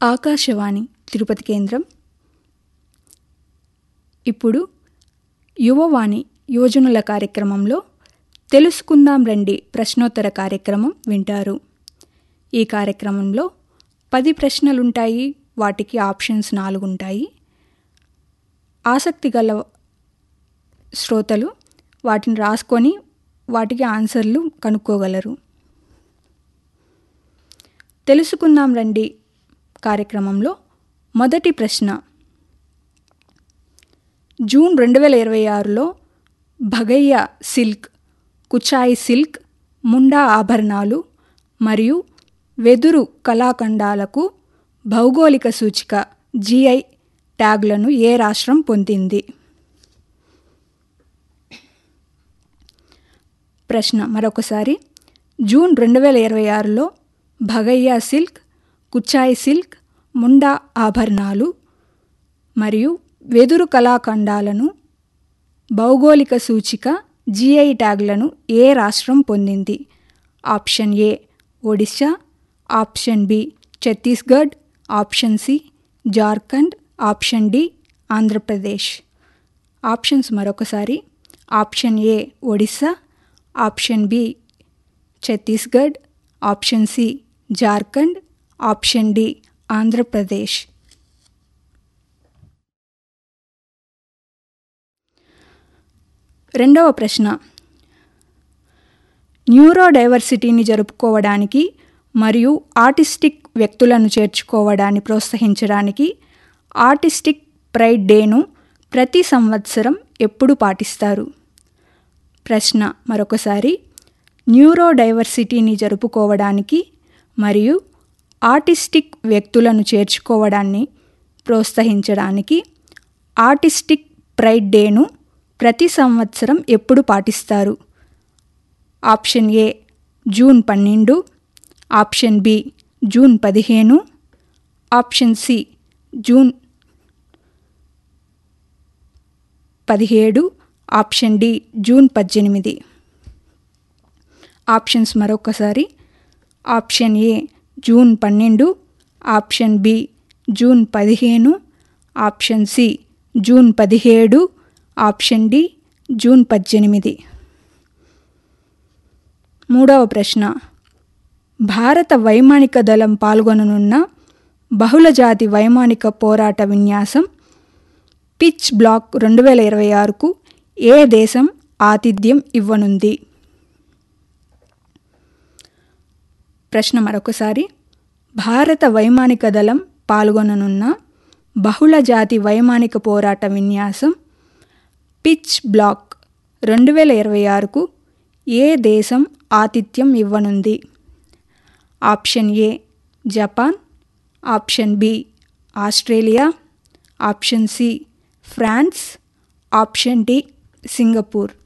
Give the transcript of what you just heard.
ఆకాశవాణి తిరుపతి కేంద్రం ఇప్పుడు యువవాణి యువజనుల కార్యక్రమంలో తెలుసుకుందాం రండి ప్రశ్నోత్తర కార్యక్రమం వింటారు ఈ కార్యక్రమంలో పది ప్రశ్నలుంటాయి వాటికి ఆప్షన్స్ నాలుగు ఉంటాయి ఆసక్తి గల శ్రోతలు వాటిని రాసుకొని వాటికి ఆన్సర్లు కనుక్కోగలరు తెలుసుకుందాం రండి కార్యక్రమంలో మొదటి ప్రశ్న జూన్ రెండు వేల ఇరవై ఆరులో భగయ్య సిల్క్ కుచాయి సిల్క్ ముండా ఆభరణాలు మరియు వెదురు కళాఖండాలకు భౌగోళిక సూచిక జిఐ ట్యాగ్లను ఏ రాష్ట్రం పొందింది ప్రశ్న మరొకసారి జూన్ రెండు వేల ఇరవై ఆరులో భగయ్య సిల్క్ కుచాయి సిల్క్ ముండా ఆభరణాలు మరియు వెదురు కళాఖండాలను భౌగోళిక సూచిక జిఐ ట్యాగ్లను ఏ రాష్ట్రం పొందింది option A Odisha option B Chhattisgarh option C Jharkhand option D Andhra Pradesh options మరొకసారి option A Odisha option B Chhattisgarh option C Jharkhand option D Andhra Pradesh రెండవ ప్రశ్న న్యూరో డైవర్సిటీని జరుపుకోవడానికి మరియు ఆర్టిస్టిక్ వ్యక్తులను చేర్చుకోవడాన్ని ప్రోత్సహించడానికి ఆర్టిస్టిక్ ప్రైడ్ డేను ప్రతి సంవత్సరం ఎప్పుడు పాటిస్తారు ప్రశ్న మరొకసారి న్యూరో డైవర్సిటీని జరుపుకోవడానికి మరియు ఆర్టిస్టిక్ వ్యక్తులను చేర్చుకోవడాన్ని ప్రోత్సహించడానికి ఆర్టిస్టిక్ ప్రైడ్ డేను ప్రతి సంవత్సరం ఎప్పుడు పాటిస్తారు ఆప్షన్ ఏ జూన్ పన్నెండు ఆప్షన్ బి జూన్ పదిహేను ఆప్షన్ సి జూన్ పదిహేడు ఆప్షన్ డి జూన్ పద్దెనిమిది ఆప్షన్స్ మరొకసారి ఆప్షన్ ఏ జూన్ పన్నెండు ఆప్షన్ బి జూన్ పదిహేను ఆప్షన్ సి జూన్ పదిహేడు ఆప్షన్ డి జూన్ పద్దెనిమిది మూడవ ప్రశ్న భారత వైమానిక దళం పాల్గొననున్న బహుళజాతి వైమానిక పోరాట విన్యాసం పిచ్ బ్లాక్ రెండు వేల ఇరవై ఆరుకు ఏ దేశం ఆతిథ్యం ఇవ్వనుంది ప్రశ్న మరొకసారి భారత వైమానిక దళం పాల్గొననున్న బహుళజాతి వైమానిక పోరాట విన్యాసం పిచ్ బ్లాక్ రెండు వేల ఇరవై ఆరుకు ఏ దేశం ఆతిథ్యం ఇవ్వనుంది option A Japan option B Australia option C France option D Singapore